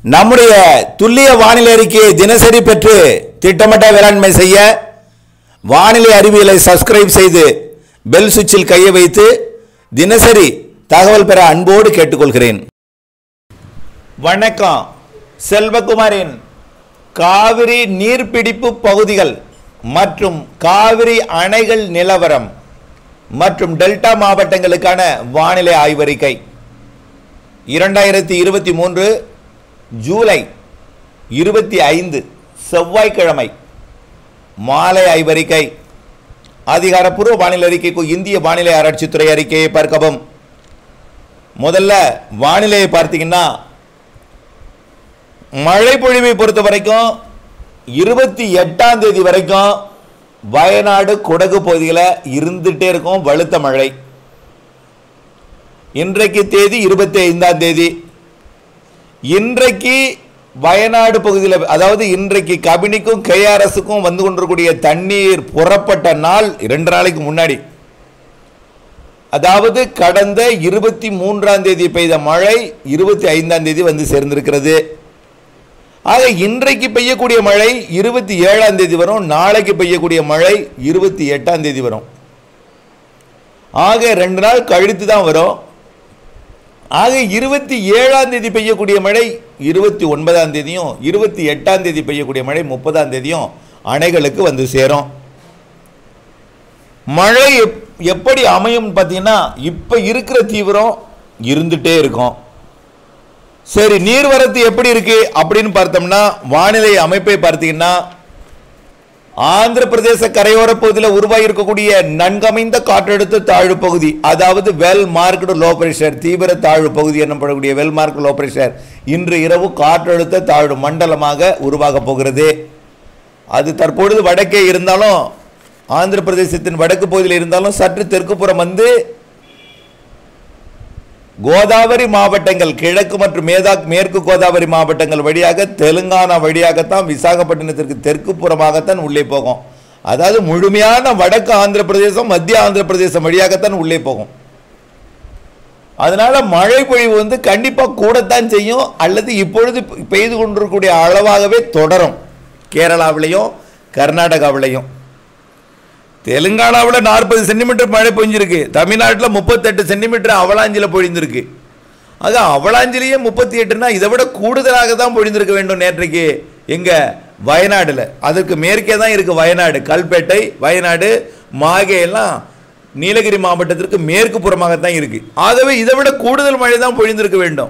நம்முடைய துல்லிய வானிலை அறிக்கையை தினசரி பெற்று திட்டமிட்ட வேளாண்மை செய்ய வானிலை அறிவியலை சப்ஸ்கிரைப் செய்து பெல் சுவிட்சில் கையை வைத்து தினசரி தகவல் பெற அன்போடு கேட்டுக்கொள்கிறேன் வணக்கம் செல்வகுமாரின் காவிரி நீர்பிடிப்பு பகுதிகள் மற்றும் காவிரி அணைகள் நிலவரம் மற்றும் டெல்டா மாவட்டங்களுக்கான வானிலை ஆய்வறிக்கை இரண்டாயிரத்தி இருபத்தி மூன்று ஜூலை இருபத்தி ஐந்து செவ்வாய்க்கிழமை மாலை ஆய்வறிக்கை அதிகாரப்பூர்வ வானிலை அறிக்கைக்கு இந்திய வானிலை ஆராய்ச்சித்துறை அறிக்கையை பார்க்கவும் முதல்ல வானிலையை பார்த்தீங்கன்னா மழை பொழிவை பொறுத்த வரைக்கும் இருபத்தி எட்டாம் தேதி வரைக்கும் வயநாடு குடகு பகுதியில் இருந்துட்டே இருக்கும் வலுத்த மழை இன்றைக்கு தேதி இருபத்தி ஐந்தாம் தேதி இன்றைக்கு வயநாடு பகுதியில் அதாவது இன்றைக்கு கபினிக்கும் கேஆர்எஸுக்கும் வந்து கொண்டிருக்கூடிய தண்ணீர் புறப்பட்ட நாள் இரண்டு நாளைக்கு முன்னாடி அதாவது கடந்த இருபத்தி மூன்றாம் தேதி பெய்த மழை இருபத்தி ஐந்தாம் தேதி வந்து சேர்ந்திருக்கிறது ஆக இன்றைக்கு பெய்யக்கூடிய மழை இருபத்தி ஏழாம் தேதி வரும் நாளைக்கு பெய்யக்கூடிய மழை இருபத்தி எட்டாம் தேதி வரும் ஆக ரெண்டு நாள் கழித்து தான் வரும் ஆக இருபத்தி ஏழாம் தேதி பெய்யக்கூடிய மழை இருபத்தி ஒன்பதாம் தேதியும் இருபத்தி எட்டாம் தேதி பெய்யக்கூடிய மழை முப்பதாம் தேதியும் அணைகளுக்கு வந்து சேரும் மழை எப்- எப்படி அமையும் பார்த்தீங்கன்னா இப்போ இருக்கிற தீவிரம் இருந்துட்டே இருக்கும் சரி நீர்வரத்து எப்படி இருக்கு அப்படின்னு பார்த்தோம்னா வானிலை அமைப்பை பார்த்தீங்கன்னா ஆந்திர பிரதேச கரையோர பகுதியில் உருவாகி இருக்கக்கூடிய நன்கமைந்த காற்றழுத்த தாழ்வு பகுதி அதாவது வெல் மார்க்டு லோ பிரஷர் தீவிர தாழ்வு பகுதி எனப்படக்கூடிய வெல் மார்க் லோ பிரஷர் இன்று இரவு காற்றழுத்த தாழ்வு மண்டலமாக உருவாக போகிறது அது தற்பொழுது வடக்கே இருந்தாலும் ஆந்திர பிரதேசத்தின் வடக்கு பகுதியில் இருந்தாலும் சற்று தெற்குப்புறம் வந்து கோதாவரி மாவட்டங்கள் கிழக்கு மற்றும் மேதாக் மேற்கு கோதாவரி மாவட்டங்கள் வழியாக தெலுங்கானா வழியாகத்தான் விசாகப்பட்டினத்திற்கு தெற்கு புறமாகத்தான் உள்ளே போகும் அதாவது முழுமையான வடக்கு ஆந்திர பிரதேசம் மத்திய ஆந்திர பிரதேசம் வழியாகத்தான் உள்ளே போகும் அதனால மழை பொழிவு வந்து கண்டிப்பா கூடத்தான் செய்யும் அல்லது இப்பொழுது பெய்து கொண்டிருக்கக்கூடிய அளவாகவே தொடரும் கேரளாவிலையும் கர்நாடகாவிலையும் தெலுங்கானாவில் நாற்பது சென்டிமீட்டர் மழை பொழிஞ்சிருக்கு தமிழ்நாட்டில் முப்பத்தெட்டு சென்டிமீட்டர் அவலாஞ்சில பொழிந்திருக்கு அது அவலாஞ்சிலேயே முப்பத்தி எட்டுனா இதை விட கூடுதலாக தான் பொழிந்திருக்க வேண்டும் நேற்றைக்கு எங்க வயநாடுல அதுக்கு மேற்கே தான் இருக்கு வயநாடு கல்பேட்டை வயநாடு மாகே எல்லாம் நீலகிரி மாவட்டத்திற்கு மேற்கு புறமாகத்தான் இருக்கு ஆகவே இதை விட கூடுதல் மழை தான் பொழிந்திருக்க வேண்டும்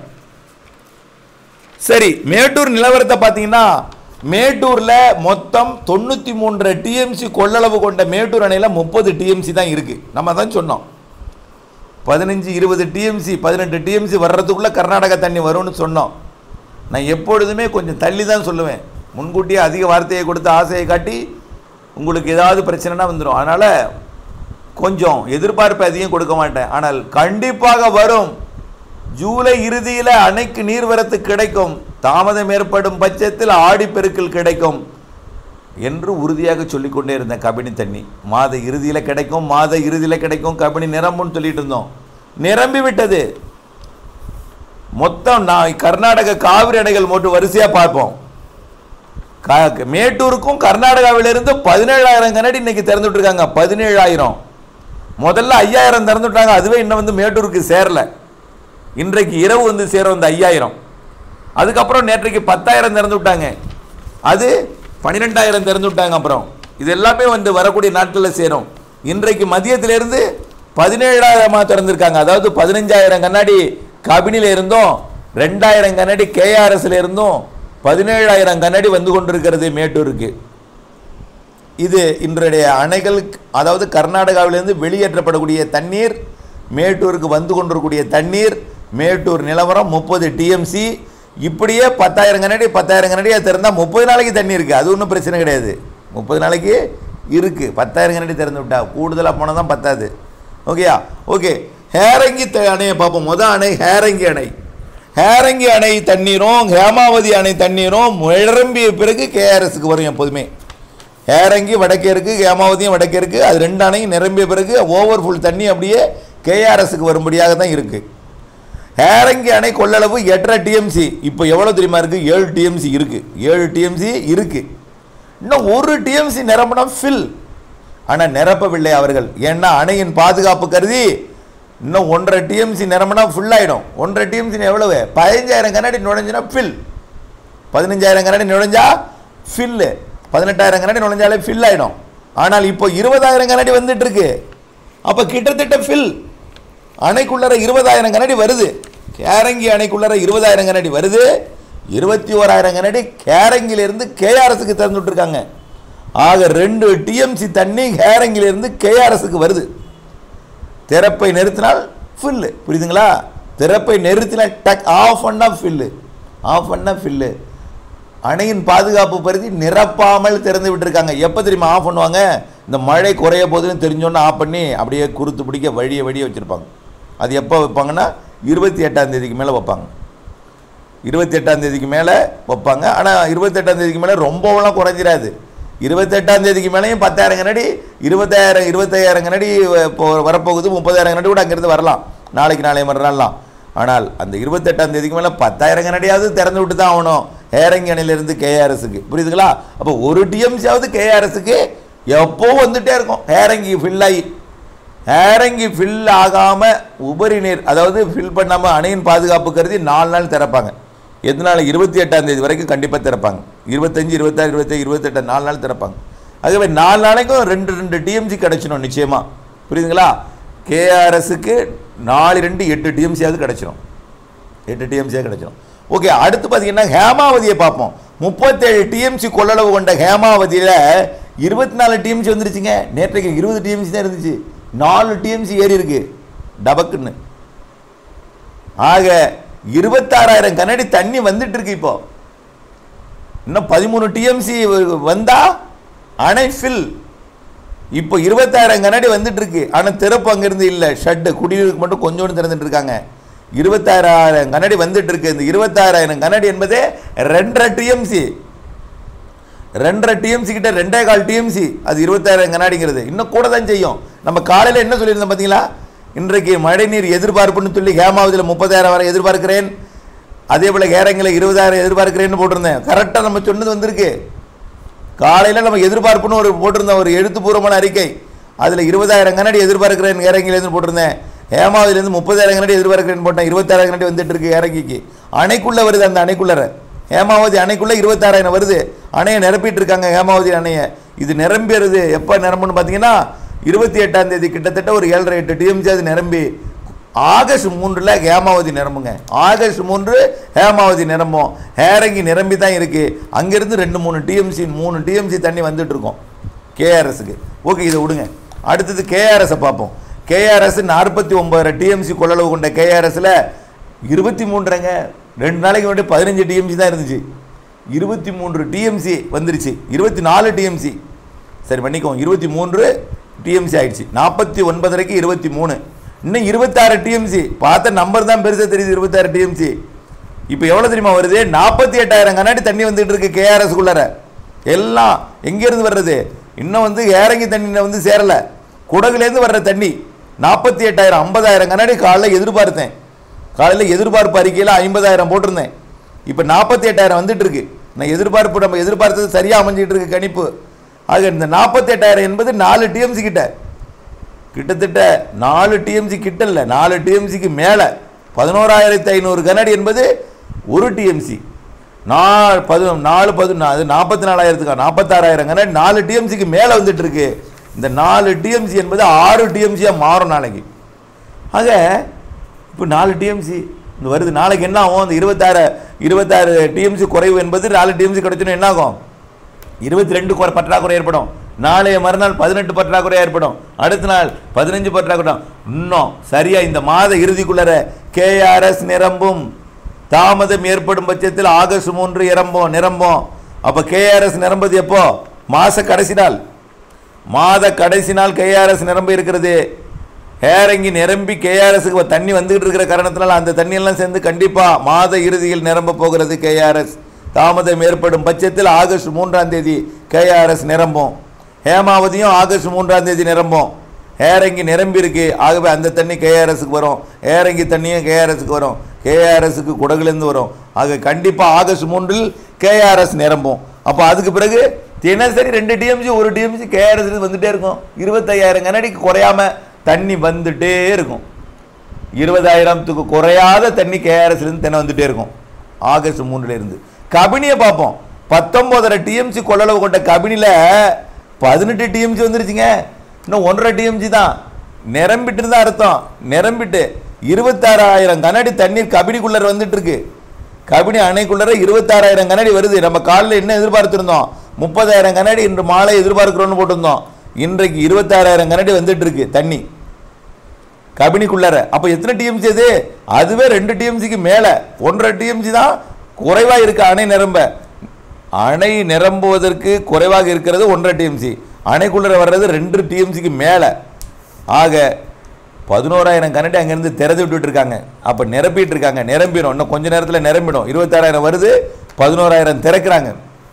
சரி மேட்டூர் நிலவரத்தை பார்த்தீங்கன்னா மேட்டூரில் மொத்தம் தொண்ணூற்றி மூன்று டிஎம்சி கொள்ளளவு கொண்ட மேட்டூர் அணையில் முப்பது டிஎம்சி தான் இருக்குது நம்ம தான் சொன்னோம் பதினஞ்சு இருபது டிஎம்சி பதினெட்டு டிஎம்சி வர்றதுக்குள்ளே கர்நாடகா தண்ணி வரும்னு சொன்னோம் நான் எப்பொழுதுமே கொஞ்சம் தள்ளி தான் சொல்லுவேன் முன்கூட்டியே அதிக வார்த்தையை கொடுத்து ஆசையை காட்டி உங்களுக்கு ஏதாவது பிரச்சனைனா வந்துடும் அதனால் கொஞ்சம் எதிர்பார்ப்பு அதிகம் கொடுக்க மாட்டேன் ஆனால் கண்டிப்பாக வரும் ஜூலை இறுதியில் அணைக்கு நீர்வரத்து கிடைக்கும் தாமதம் ஏற்படும் பட்சத்தில் ஆடிப்பெருக்கில் கிடைக்கும் என்று உறுதியாக சொல்லிக்கொண்டே இருந்தேன் கபினி தண்ணி மாத இறுதியில் கிடைக்கும் மாத இறுதியில் கிடைக்கும் கபினி நிரம்பும்னு சொல்லிட்டு இருந்தோம் நிரம்பி விட்டது மொத்தம் நான் கர்நாடக காவிரி அணைகள் மட்டும் வரிசையா பார்ப்போம் க- மேட்டூருக்கும் கர்நாடகாவிலிருந்து பதினேழாயிரம் கனடி இன்னைக்கு திறந்து விட்டுருக்காங்க பதினேழாயிரம் முதல்ல ஐயாயிரம் திறந்து விட்டாங்க அதுவே இன்னும் வந்து மேட்டூருக்கு சேரல இன்றைக்கு இரவு வந்து சேரும் இந்த ஐயாயிரம் அதுக்கப்புறம் நேற்றைக்கு பத்தாயிரம் திறந்து விட்டாங்க அது பன்னிரெண்டாயிரம் திறந்து விட்டாங்க அப்புறம் இது எல்லாமே வந்து வரக்கூடிய நாட்களில் சேரும் இன்றைக்கு மதியத்திலிருந்து பதினேழாயிரமாக திறந்திருக்காங்க அதாவது பதினஞ்சாயிரம் கண்ணாடி கபினில இருந்தும் ரெண்டாயிரம் கண்ணாடி கேஆர்எஸ்ல இருந்தும் பதினேழாயிரம் கண்ணாடி வந்து கொண்டிருக்கிறது மேட்டூருக்கு இது இன்றைய அணைகள் அதாவது கர்நாடகாவிலிருந்து வெளியேற்றப்படக்கூடிய தண்ணீர் மேட்டூருக்கு வந்து கொண்டிருக்கக்கூடிய தண்ணீர் மேட்டூர் நிலவரம் முப்பது டிஎம்சி இப்படியே பத்தாயிரம் கனடி பத்தாயிரம் கனடியாக திறந்தால் முப்பது நாளைக்கு தண்ணி இருக்குது அது ஒன்றும் பிரச்சனை கிடையாது முப்பது நாளைக்கு இருக்குது பத்தாயிரம் கனடி திறந்து விட்டா கூடுதலாக போனால் தான் பத்தாது ஓகேயா ஓகே ஹேரங்கி த- அணையை பார்ப்போம் முத அணை ஹேரங்கி அணை ஹேரங்கி அணை தண்ணீரும் ஹேமாவதி அணை தண்ணீரும் நிரம்பிய பிறகு கேஆர்எஸ்க்கு வரும் எப்போதுமே ஹேரங்கி வடக்கே இருக்குது ஹேமாவதியும் வடக்கே இருக்குது அது ரெண்டு அணையும் நிரம்பிய பிறகு ஓவர் ஃபுல் தண்ணி அப்படியே கேஆர்எஸ்க்கு வரும்படியாக தான் இருக்குது ஹேரங்கி அணை கொள்ளளவு எட்டரை டிஎம்சி இப்போ எவ்வளோ தெரியுமா இருக்கு ஏழு டிஎம்சி இருக்கு ஏழு டிஎம்சி இருக்கு இன்னும் ஒரு டிஎம்சி நிரம்பினா ஃபில் ஆனால் நிரப்பவில்லை அவர்கள் ஏன்னா அணையின் பாதுகாப்பு கருதி இன்னும் ஒன்றரை டிஎம்சி நிரம்பினா ஃபுல் ஆயிடும் ஒன்றரை டிஎம்சி எவ்வளவு பதினஞ்சாயிரம் கண்ணாடி நுழைஞ்சுனா ஃபில் பதினஞ்சாயிரம் கண்ணாடி நுழைஞ்சா ஃபில்லு பதினெட்டாயிரம் கண்ணாடி நுழைஞ்சாலே ஃபில் ஆயிடும் ஆனால் இப்போ இருபதாயிரம் கண்ணாடி வந்துட்டு இருக்கு அப்போ கிட்டத்தட்ட ஃபில் அணைக்குள்ளற இருபதாயிரம் கண்ணாடி வருது கேரங்கி அணைக்குள்ளற இருபதாயிரம் கண்ணாடி வருது இருபத்தி ஓராயிரம் கண்ணாடி கேரங்கிலிருந்து கேஆர்எஸ்க்கு திறந்து விட்டுருக்காங்க ஆக ரெண்டு டிஎம்சி தண்ணி கேரங்கிலிருந்து கேஆர்எஸ்க்கு வருது திறப்பை நிறுத்தினால் ஃபில்லு புரியுதுங்களா திறப்பை நிறுத்தினால் டக் ஆஃப் பண்ணா ஃபில்லு ஆஃப் பண்ணா ஃபில்லு அணையின் பாதுகாப்பு பருதி நிரப்பாமல் திறந்து விட்டுருக்காங்க எப்போ தெரியுமா ஆஃப் பண்ணுவாங்க இந்த மழை குறைய போகுதுன்னு தெரிஞ்சோன்னு ஆஃப் பண்ணி அப்படியே குறுத்து பிடிக்க வழிய வழிய வச்சுருப்பாங்க அது எப்போ வைப்பாங்கன்னா இருபத்தி எட்டாம் தேதிக்கு மேலே வைப்பாங்க இருபத்தி எட்டாம் தேதிக்கு மேலே வைப்பாங்க ஆனால் இருபத்தெட்டாம் தேதிக்கு மேலே ரொம்பவெல்லாம் குறைஞ்சிராது இருபத்தெட்டாம் தேதிக்கு மேலேயும் பத்தாயிரம் கண்ணாடி இருபத்தாயிரம் இருபத்தாயிரம் கண்ணாடி இப்போ வரப்போகுது முப்பதாயிரம் கண்ணாடி கூட அங்கேருந்து வரலாம் நாளைக்கு நாளை மறுநாள்லாம் ஆனால் அந்த இருபத்தெட்டாம் தேதிக்கு மேலே பத்தாயிரம் கண்ணாடியாவது திறந்து விட்டு தான் ஆகணும் ஹேரங்கி அணையிலிருந்து கேஆர்எஸ்க்கு புரியுதுங்களா அப்போ ஒரு டிஎம்சியாவது கேஆர்எஸ்க்கு எப்போ வந்துட்டே இருக்கும் ஹேரங்கி ஃபில் ஆகி ஹேரங்கி ஃபில் ஆகாமல் உபரி நீர் அதாவது ஃபில் பண்ணாமல் அணையின் பாதுகாப்பு கருதி நாலு நாள் திறப்பாங்க எதனால இருபத்தி எட்டாம் தேதி வரைக்கும் கண்டிப்பாக திறப்பாங்க இருபத்தஞ்சு இருபத்தாறு இருபத்தேழு இருபத்தெட்டு நாலு நாள் திறப்பாங்க ஆகவே நாலு நாளைக்கும் ரெண்டு ரெண்டு டிஎம்சி கிடச்சிடும் நிச்சயமாக புரியுதுங்களா கேஆர்எஸ்க்கு நாலு ரெண்டு எட்டு டிஎம்சியாவது கிடச்சிடும் எட்டு டிஎம்சியாக கிடச்சிடும் ஓகே அடுத்து பார்த்தீங்கன்னா ஹேமாவதியை பார்ப்போம் முப்பத்தேழு டிஎம்சி கொள்ளளவு கொண்ட ஹேமாவதியில் இருபத்தி நாலு டிஎம்சி வந்துருச்சுங்க நேற்றைக்கு இருபது டிஎம்சி தான் இருந்துச்சு நாலு டிஎம்சி ஏறி இருக்கு டபக்குன்னு ஆக இருபத்தாறாயிரம் கனடி தண்ணி வந்துட்டு இருக்கு இப்போ இன்னும் பதிமூணு டிஎம்சி வந்தா அணை ஃபில் இப்போ இருபத்தாயிரம் கண்ணாடி வந்துட்டு இருக்கு ஆனால் திறப்பு அங்கிருந்து இல்லை ஷட்டு குடிநீருக்கு மட்டும் கொஞ்சோண்டு திறந்துட்டு இருக்காங்க இருபத்தாயிரம் கண்ணாடி வந்துட்டு இருக்கு இந்த இருபத்தாயிரம் கண்ணாடி என்பதே ரெண்டரை டிஎம்சி ரெண்டரை டிஎம்சி கிட்ட ரெண்டே கால் டிஎம்சி அது இருபத்தாயிரம் கண்ணாடிங்கிறது இன்னும் கூட தான் செய்யும் நம்ம காலையில் என்ன சொல்லியிருந்தோம் பார்த்தீங்களா இன்றைக்கு மழைநீர் எதிர்பார்ப்புன்னு சொல்லி ஹேமாவதியில் முப்பதாயிரம் வரை எதிர்பார்க்கிறேன் அதே போல் கேரங்கில் இருபதாயிரம் எதிர்பார்க்கிறேன்னு போட்டிருந்தேன் கரெக்டாக நம்ம சொன்னது வந்திருக்கு காலையில் நம்ம எதிர்பார்ப்புன்னு ஒரு போட்டிருந்தோம் ஒரு எழுத்துப்பூர்வமான அறிக்கை அதில் இருபதாயிரம் கண்ணாடி எதிர்பார்க்கிறேன் இறங்கிலேருந்து போட்டிருந்தேன் ஹேமாவதிலேருந்து முப்பதாயிரம் கண்ணாடி எதிர்பார்க்கிறேன்னு போட்டேன் இருபத்தாயிரம் கண்ணாடி வந்துட்டு இருக்கு இறங்கிக்கு அணைக்குள்ளே வருது அந்த அணைக்குள்ளற ஹேமாவதி அணைக்குள்ளே இருபத்தாறாயிரம் வருது அணையை நிரப்பிட்டு இருக்காங்க ஹேமாவதி அணையை இது நிரம்பிடுது எப்போ நிரம்புன்னு பார்த்தீங்கன்னா இருபத்தி எட்டாம் தேதி கிட்டத்தட்ட ஒரு ஏழரை எட்டு டிஎம்சி அது நிரம்பி ஆகஸ்ட் மூன்றில் ஹேமாவதி நிரம்புங்க ஆகஸ்ட் மூன்று ஹேமாவதி நிரம்பும் ஹேரங்கி நிரம்பி தான் இருக்கு அங்கேருந்து ரெண்டு மூணு டிஎம்சி மூணு டிஎம்சி தண்ணி வந்துட்டு இருக்கோம் கேஆர்எஸ்க்கு ஓகே இதை விடுங்க அடுத்தது கேஆர்எஸை பார்ப்போம் கேஆர்எஸ் நாற்பத்தி ஒன்பதரை டிஎம்சி கொள்ளளவு கொண்ட கேஆர்எஸில் இருபத்தி மூன்றுங்க ரெண்டு நாளைக்கு முன்னாடி பதினஞ்சு டிஎம்சி தான் இருந்துச்சு இருபத்தி மூன்று டிஎம்சி வந்துருச்சு இருபத்தி நாலு டிஎம்சி சரி பண்ணிக்கோங்க இருபத்தி மூன்று டிஎம்சி ஆயிடுச்சு நாற்பத்தி ஒன்பதரைக்கு இருபத்தி மூணு இன்னும் இருபத்தாறு டிஎம்சி பார்த்த நம்பர் தான் பெருசாக தெரியுது இருபத்தாறு டிஎம்சி இப்போ எவ்வளோ தெரியுமா வருது நாற்பத்தி எட்டாயிரம் கண்ணாடி தண்ணி வந்துட்டு இருக்கு கேஆர்எஸ்குள்ளார எல்லாம் எங்கேருந்து வர்றது இன்னும் வந்து ஏரங்கி தண்ணியில் வந்து சேரலை குடகுலேருந்து வர்ற தண்ணி நாற்பத்தி எட்டாயிரம் ஐம்பதாயிரம் கண்ணாடி காலைல எதிர்பார்த்தேன் காலையில் எதிர்பார்ப்பு அறிக்கையில் ஐம்பதாயிரம் போட்டிருந்தேன் இப்போ நாற்பத்தி எட்டாயிரம் வந்துட்டு இருக்கு நான் எதிர்பார்ப்பு நம்ம எதிர்பார்த்தது சரியாக அமைஞ்சிட்டு இருக்கு கணிப்பு ஆக இந்த நாற்பத்தி எட்டாயிரம் என்பது நாலு டிஎம்சி கிட்ட கிட்டத்தட்ட நாலு டிஎம்சி கிட்ட இல்லை நாலு டிஎம்சிக்கு மேலே பதினோராயிரத்தி ஐநூறு கனடி என்பது ஒரு டிஎம்சி நாலு பது நாலு பது அது நாற்பத்தி நாலாயிரத்துக்கா நாற்பத்தாறாயிரம் கனடி நாலு டிஎம்சிக்கு மேலே வந்துட்டு இருக்கு இந்த நாலு டிஎம்சி என்பது ஆறு டிஎம்சியாக மாறும் நாளைக்கு ஆக இப்போ நாலு டிஎம்சி இந்த வருது நாளைக்கு என்ன ஆகும் அந்த இருபத்தாறு இருபத்தாறு டிஎம்சி குறைவு என்பது நாலு டிஎம்சி கிடைச்சோன்னா என்ன ஆகும் இருபத்தி ரெண்டு குறை பற்றாக்குறை ஏற்படும் நாளைய மறுநாள் பதினெட்டு பற்றாக்குறை ஏற்படும் அடுத்த நாள் பதினஞ்சு பற்றாக்குறை இன்னும் சரியா இந்த மாத இறுதிக்குள்ளர கேஆர்எஸ் நிரம்பும் தாமதம் ஏற்படும் பட்சத்தில் ஆகஸ்ட் மூன்று நிரம்பும் நிரம்பும் அப்ப கேஆர்எஸ் நிரம்புது எப்போ மாச கடைசி நாள் மாத கடைசி நாள் கேஆர்எஸ் நிரம்ப இருக்கிறது ஹேரங்கி நிரம்பி கேஆர்எஸ்க்கு தண்ணி வந்துகிட்டு இருக்கிற காரணத்தினால அந்த தண்ணியெல்லாம் சேர்ந்து கண்டிப்பா மாத இறுதியில் நிரம்ப போகிறது கேஆர்எஸ் தாமதம் ஏற்படும் பட்சத்தில் ஆகஸ்ட் மூன்றாம் தேதி கேஆர்எஸ் நிரம்பும் ஹேமாவதியும் ஆகஸ்ட் மூன்றாம் தேதி நிரம்பும் ஏரங்கி நிரம்பி இருக்கு ஆகவே அந்த தண்ணி கேஆர்எஸ்க்கு வரும் ஏரங்கி தண்ணியும் கேஆர்எஸ்க்கு வரும் கேஆர்எஸ்க்கு குடகுலேருந்து வரும் ஆக கண்டிப்பாக ஆகஸ்ட் மூன்றில் கேஆர்எஸ் நிரம்பும் அப்போ அதுக்கு பிறகு தினசரி ரெண்டு டிஎம்சி ஒரு டிஎம்சி கேஆர்எஸ் வந்துட்டே இருக்கும் இருபத்தையாயிரம் கனடிக்கு குறையாம தண்ணி வந்துட்டே இருக்கும் இருபதாயிரத்துக்கு குறையாத தண்ணி கேஆர்எஸ்லேருந்து தினம் வந்துட்டே இருக்கும் ஆகஸ்ட் மூணுல இருந்து கபினியை பார்ப்போம் பத்தொம்போதரை டிஎம்சி கொள்ளளவு கொண்ட கபினியில் பதினெட்டு டிஎம்சி வந்துருச்சுங்க இன்னும் ஒன்றரை டிஎம்சி தான் நிரம்பிட்டு தான் அர்த்தம் நிரம்பிட்டு இருபத்தாறாயிரம் கனடி தண்ணீர் கபினிக்குள்ளர வந்துட்டு இருக்கு கபினி அணைக்குள்ளர இருபத்தாறாயிரம் கனடி வருது நம்ம காலையில் என்ன எதிர்பார்த்திருந்தோம் முப்பதாயிரம் கனடி இன்று மாலை எதிர்பார்க்கிறோம்னு போட்டிருந்தோம் இன்றைக்கு இருபத்தாறாயிரம் கனடி வந்துட்டு இருக்கு தண்ணி கபினிக்குள்ளார அப்போ எத்தனை டிஎம்சி அது அதுவே ரெண்டு டிஎம்சிக்கு மேலே ஒன்றரை டிஎம்சி தான் குறைவாக இருக்கு அணை நிரம்ப அணை நிரம்புவதற்கு குறைவாக இருக்கிறது ஒன்றரை டிஎம்சி அணைக்குள்ளர வர்றது ரெண்டு டிஎம்சிக்கு மேலே ஆக பதினோராயிரம் கனடி அங்கேருந்து திறந்து விட்டுட்டு இருக்காங்க அப்போ நிரப்பிட்டு இருக்காங்க நிரம்பிடும் இன்னும் கொஞ்ச நேரத்தில் நிரம்பிடும் இருபத்தாறாயிரம் வருது பதினோராயிரம் திறக்கிறாங்க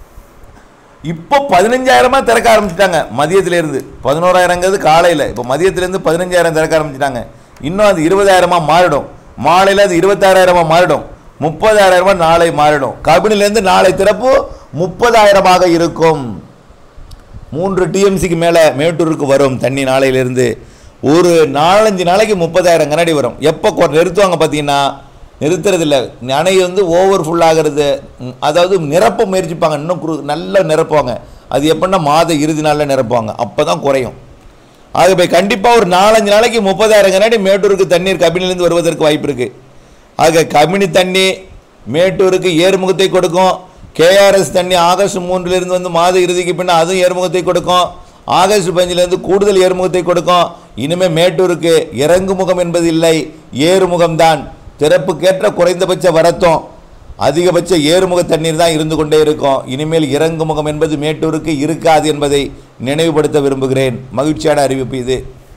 இப்போ பதினஞ்சாயிரமா திறக்க ஆரம்பிச்சிட்டாங்க மதியத்திலேருந்து பதினோராயிரங்கிறது காலையில் இப்போ மதியத்திலேருந்து பதினஞ்சாயிரம் திறக்க ஆரம்பிச்சிட்டாங்க இன்னும் அது இருபதாயிரமா மாறிடும் மாலையில் அது இருபத்தாறாயிரமா மாறிடும் முப்பதாயிரமா நாளை மாறிடும் கபினிலேருந்து நாளை திறப்பு முப்பதாயிரமாக இருக்கும் மூன்று டிஎம்சிக்கு மேலே மேட்டூருக்கு வரும் தண்ணி நாளையிலிருந்து ஒரு நாலஞ்சு நாளைக்கு முப்பதாயிரம் கனடி வரும் எப்போ கொ- நிறுத்துவாங்க பார்த்தீங்கன்னா நிறுத்துறதில்ல அணை வந்து ஓவர் ஃபுல் ஆகிறது ம், அதாவது நிரப்ப முயற்சிப்பாங்க இன்னும் குறு நல்லா நிரப்புவாங்க அது எப்படின்னா மாத இறுதி நாளில் நிரப்புவாங்க அப்போ தான் குறையும் ஆகவே கண்டிப்பாக ஒரு நாலஞ்சு நாளைக்கு முப்பதாயிரம் கனடி மேட்டூருக்கு தண்ணீர் கபினிலேருந்து வருவதற்கு வாய்ப்பு இருக்குது ஆக கபினி தண்ணி மேட்டூருக்கு ஏறுமுகத்தை கொடுக்கும் கேஆர்எஸ் தண்ணி ஆகஸ்ட் மூன்றிலிருந்து வந்து மாத இறுதிக்கு பின்ன அதுவும் ஏறுமுகத்தை கொடுக்கும் ஆகஸ்ட் பஞ்சிலிருந்து கூடுதல் ஏறுமுகத்தை கொடுக்கும் இனிமே மேட்டூருக்கு இறங்குமுகம் என்பது இல்லை ஏறுமுகம்தான் திறப்புக்கேற்ற குறைந்தபட்ச வரத்தும் அதிகபட்ச ஏறுமுக தண்ணீர் தான் இருந்து கொண்டே இருக்கும் இனிமேல் இறங்குமுகம் என்பது மேட்டூருக்கு இருக்காது என்பதை நினைவுபடுத்த விரும்புகிறேன் மகிழ்ச்சியான அறிவிப்பு இது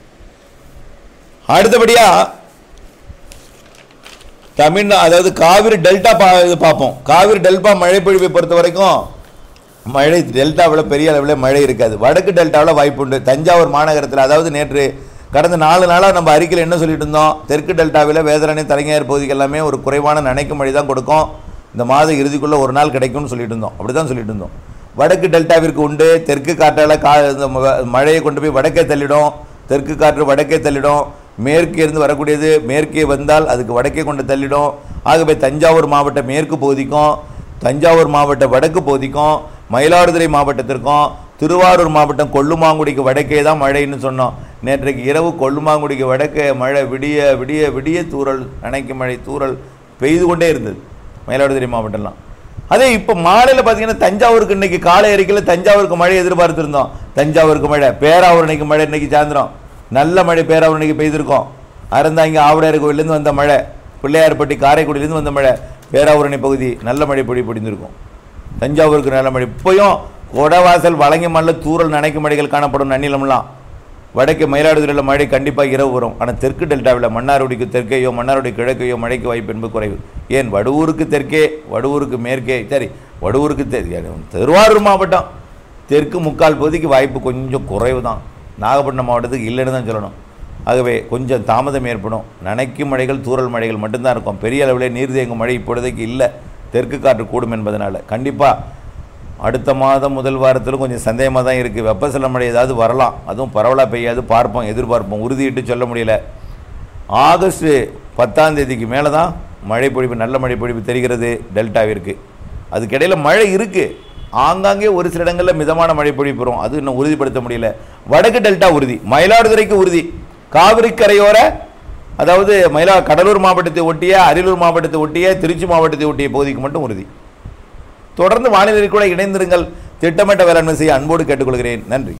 அடுத்தபடியா தமிழ்நா அதாவது காவிரி டெல்டா பா இது பார்ப்போம் காவிரி டெல்டா மழை பொழிவை பொறுத்த வரைக்கும் மழை டெல்டாவில் பெரிய அளவில் மழை இருக்காது வடக்கு டெல்டாவில் வாய்ப்பு உண்டு தஞ்சாவூர் மாநகரத்தில் அதாவது நேற்று கடந்த நாலு நாளாக நம்ம அறிக்கையில் என்ன சொல்லிட்டு இருந்தோம் தெற்கு டெல்டாவில் வேதரணை தலைஞர் பகுதிக்கு எல்லாமே ஒரு குறைவான நனைக்கும் மழை தான் கொடுக்கும் இந்த மாத இறுதிக்குள்ளே ஒரு நாள் கிடைக்கும்னு சொல்லிட்டு இருந்தோம் அப்படி தான் சொல்லிட்டு இருந்தோம் வடக்கு டெல்டாவிற்கு உண்டு தெற்கு காற்றால் கா இந்த ம- மழையை கொண்டு போய் வடக்கே தள்ளிடும் தெற்கு காற்று வடக்கே தள்ளிடும் மேற்கே இருந்து வரக்கூடியது மேற்கே வந்தால் அதுக்கு வடக்கே கொண்டு தள்ளிடும் ஆகவே தஞ்சாவூர் மாவட்ட மேற்கு பகுதிக்கும் தஞ்சாவூர் மாவட்ட வடக்கு பகுதிக்கும் மயிலாடுதுறை மாவட்டத்திற்கும் திருவாரூர் மாவட்டம் கொல்லுமாங்குடிக்கு வடக்கே தான் மழைன்னு சொன்னோம் நேற்றைக்கு இரவு கொல்லுமாங்குடிக்கு வடக்கே மழை விடிய விடிய விடிய தூறல் நனைக்கும் மழை தூறல் பெய்து கொண்டே இருந்தது மயிலாடுதுறை மாவட்டம்லாம் அதே இப்போ மாலையில் பார்த்தீங்கன்னா தஞ்சாவூருக்கு இன்னைக்கு காலை அறிக்கையில் தஞ்சாவூருக்கு மழை எதிர்பார்த்துருந்தோம் தஞ்சாவூருக்கு மழை பேராவூர் இன்னைக்கு மழை இன்னைக்கு சாயந்தரம் நல்ல மழை பேராவூர் இன்னைக்கு பெய்திருக்கோம் அறந்தாங்க ஆவுடையார் கோவிலேருந்து வந்த மழை பிள்ளையார்பட்டி காரைக்குடியிலேருந்து வந்த மழை பேராவூரணி பகுதி நல்ல மழை பொழி பொடிந்திருக்கும் தஞ்சாவூருக்கு நல்ல மழை இப்போயும் கொடவாசல் வழங்கி மல்ல தூறல் நனைக்கும் மழைகள் காணப்படும் நன்னிலம்லாம் வடக்கு மயிலாடுதுறையில் மழை கண்டிப்பாக இரவு வரும் ஆனால் தெற்கு டெல்டாவில் மன்னார்குடிக்கு தெற்கேயோ மன்னார்குடி கிழக்கையோ மழைக்கு வாய்ப்பு என்பது குறைவு ஏன் வடுவூருக்கு தெற்கே வடுவூருக்கு மேற்கே சரி வடுவூருக்கு தெ திருவாரூர் மாவட்டம் தெற்கு முக்கால் பகுதிக்கு வாய்ப்பு கொஞ்சம் குறைவு தான் நாகப்பட்டினம் மாவட்டத்துக்கு இல்லைன்னு தான் சொல்லணும் ஆகவே கொஞ்சம் தாமதம் ஏற்படும் நனைக்கும் மழைகள் தூறல் மழைகள் மட்டும்தான் இருக்கும் பெரிய அளவில் நீர் தேங்கும் மழை இப்பொழுதைக்கு இல்லை தெற்கு காற்று கூடும் என்பதனால கண்டிப்பாக அடுத்த மாதம் முதல் வாரத்திலும் கொஞ்சம் சந்தேகமாக தான் இருக்குது வெப்பசல மழை ஏதாவது வரலாம் அதுவும் பரவலாக பெய்யாது பார்ப்போம் எதிர்பார்ப்போம் உறுதியிட்டு சொல்ல முடியல ஆகஸ்ட் பத்தாம் தேதிக்கு மேலே தான் மழை பொழிவு நல்ல மழை பொழிவு தெரிகிறது டெல்டாவிற்கு அதுக்கிடையில் மழை இருக்குது ஆங்காங்கே ஒரு சில இடங்களில் மிதமான மழை பொழிவு பெறும் அது இன்னும் உறுதிப்படுத்த முடியல வடக்கு டெல்டா உறுதி மயிலாடுதுறைக்கு உறுதி காவிரி கரையோர அதாவது மயிலா கடலூர் மாவட்டத்தை ஒட்டிய அரியலூர் மாவட்டத்தை ஒட்டிய திருச்சி மாவட்டத்தை ஒட்டிய பகுதிக்கு மட்டும் உறுதி தொடர்ந்து வானிலை கூட இணைந்திருங்கள் திட்டமிட்ட வேளாண்மை செய்ய அன்போடு கேட்டுக்கொள்கிறேன் நன்றி